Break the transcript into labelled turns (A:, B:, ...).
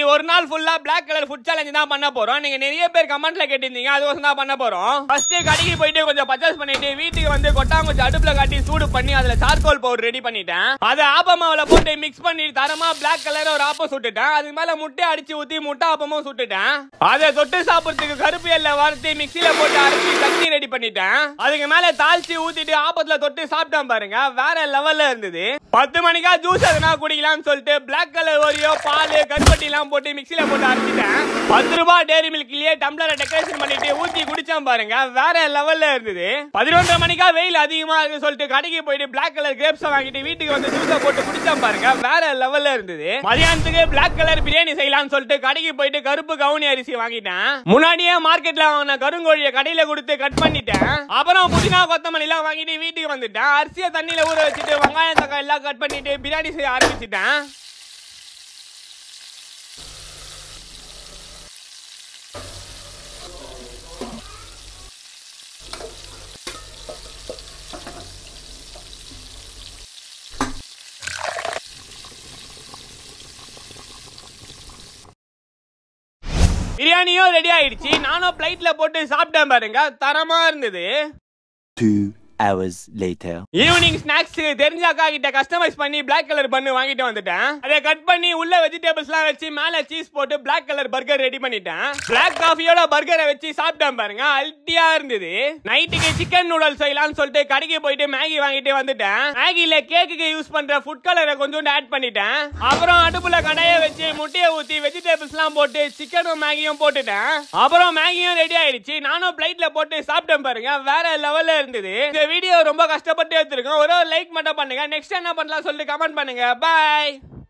A: ஒரு நாள் ஃபுல்லா பிளாக் கலர் ஃபுட் சேலஞ்ச் தான் பண்ண போறோம் நீங்க நிறைய பேர் கமெண்ட்ல கேட்டிருந்தீங்க அதுவசம் தான் பண்ண போறோம் ஃபர்ஸ்ட் கடைக்கு போயிட்டு கொஞ்சம் பர்ச்சேஸ் பண்ணிட்டு வீட்டுக்கு வந்து கொட்டாங்குச்சி அடுப்புல காட்டி சூடு பண்ணி அதுல சார்கோல் பவுடர் ரெடி பண்ணிட்டேன் அதை ஆப்பமாவுல போட்டு மிக்ஸ் பண்ணி தரமா பிளாக் கலர் ஒரு ஆப்பம் சுட்டுட்டேன் அதுக்கு மேல முட்டை அடிச்சு ஊத்தி முட்டை ஆப்பமும் சுட்டுட்டேன் அதை தொட்டு சாப்பிடுறதுக்கு கருப்பு எல்ல வறுத்து மிக்ஸில போட்டு அரைச்சி சட்னி ரெடி பண்ணிட்டேன் அதுக்கு மேல தாளிச்சு ஊத்திட்டு ஆப்பத்துல தொட்டு சாப்பிட்டேன் பாருங்க வேற லெவல்ல இருந்தது பத்து மணிக்கா ஜூஸ் எதுனா குடிக்கலாம்னு சொல்லிட்டு பிளாக் கலர் ஓரியோ பால் கருப்பட்டி எல்லாம் போட்டு மிக்ஸில போட்டு அரைச்சிட்டேன் பத்து ரூபாய் டேரி மில்க்லயே டம்ளரை டெக்கரேஷன் பண்ணிட்டு ஊத்தி குடிச்சேன் பாருங்க வேற லெவல்ல இருந்தது பதினொன்றரை மணிக்கா வெயில் அதிகமா இருக்கு சொல்லிட்டு கடைக்கு போயிட்டு பிளாக் கலர் கிரேப்ஸ் வாங்கிட்டு வீட்டுக்கு வந்து ஜூஸை போட்டு குடிச்சேன் பாருங்க வேற லெவல்ல இருந்தது மதியானத்துக்கு பிளாக் கலர் பிரியாணி செய்யலாம்னு சொல்லிட்டு கடைக்கு போயிட்டு கருப்பு கவுனி அரிசி வாங்கிட்டேன் முன்னாடியே மார்க்கெட்ல வாங்கின கருங்கோழியை கடையில கொடுத்து கட் பண்ணிட்டேன் அப்புறம் புதினா கொத்தமல்லி எல்லாம் வாங்கிட்டு வீட்டுக்கு வந்துட்டேன் அரிசியை தண்ணியில ஊற வச்சுட்டு வெங்காயம் தக்காளி எல்லாம் கட் பண்ணிட்டு பிரியாணி செய்ய ஆரம்பிச்சிட்டேன் பிரியாணியும் ரெடி ஆயிடுச்சு நானும் பிளைட்ல போட்டு சாப்பிட்டேன் பாருங்க தரமா இருந்தது
B: Two hours later.
A: Evening snacks தெரிஞ்ச அக்கா கிட்ட கஸ்டமைஸ் பண்ணி பிளாக் கலர் பண்ணு வாங்கிட்டு வந்துட்டேன் அதை கட் பண்ணி உள்ள வெஜிடபிள்ஸ் எல்லாம் வச்சு மேல சீஸ் போட்டு பிளாக் கலர் பர்கர் ரெடி பண்ணிட்டேன் பிளாக் காஃபியோட பர்கரை வச்சு சாப்பிட்டேன் பாருங்க அல்ட்டியா இருந்தது நைட்டுக்கு சிக்கன் நூடல்ஸ் செய்யலாம்னு சொல்லிட்டு கடைக்கு போயிட்டு மேகி வாங்கிட்டு வந்துட்டேன் மேகில கேக்குக்கு யூஸ் பண்ற ஃபுட் கலரை கொஞ்சோண்டு ஆட் பண்ணிட்டேன் அப்புறம் அடுப்புல கடையை வச்சு முட்டையை ஊத்தி வெஜிடபிள்ஸ் எல்லாம் போட்டு சிக்கனும் மேகியும் போட்டுட்டேன் அப்புறம் மேகியும் ரெடி ஆயிடுச்சு நானும் பிளைட்ல போட்டு சாப்பிட்டேன் பாருங்க வேற லெவல்ல இருந்தது இந்த வீடியோ ரொம்ப கஷ்டப்பட்டு எடுத்திருக்கோம் ஒரு லைக் மட்டும் பண்ணுங்க நெக்ஸ்ட் என்ன பண்ணலாம் சொல்லிட்டு கமெண்ட் பண்ணுங்க பாய்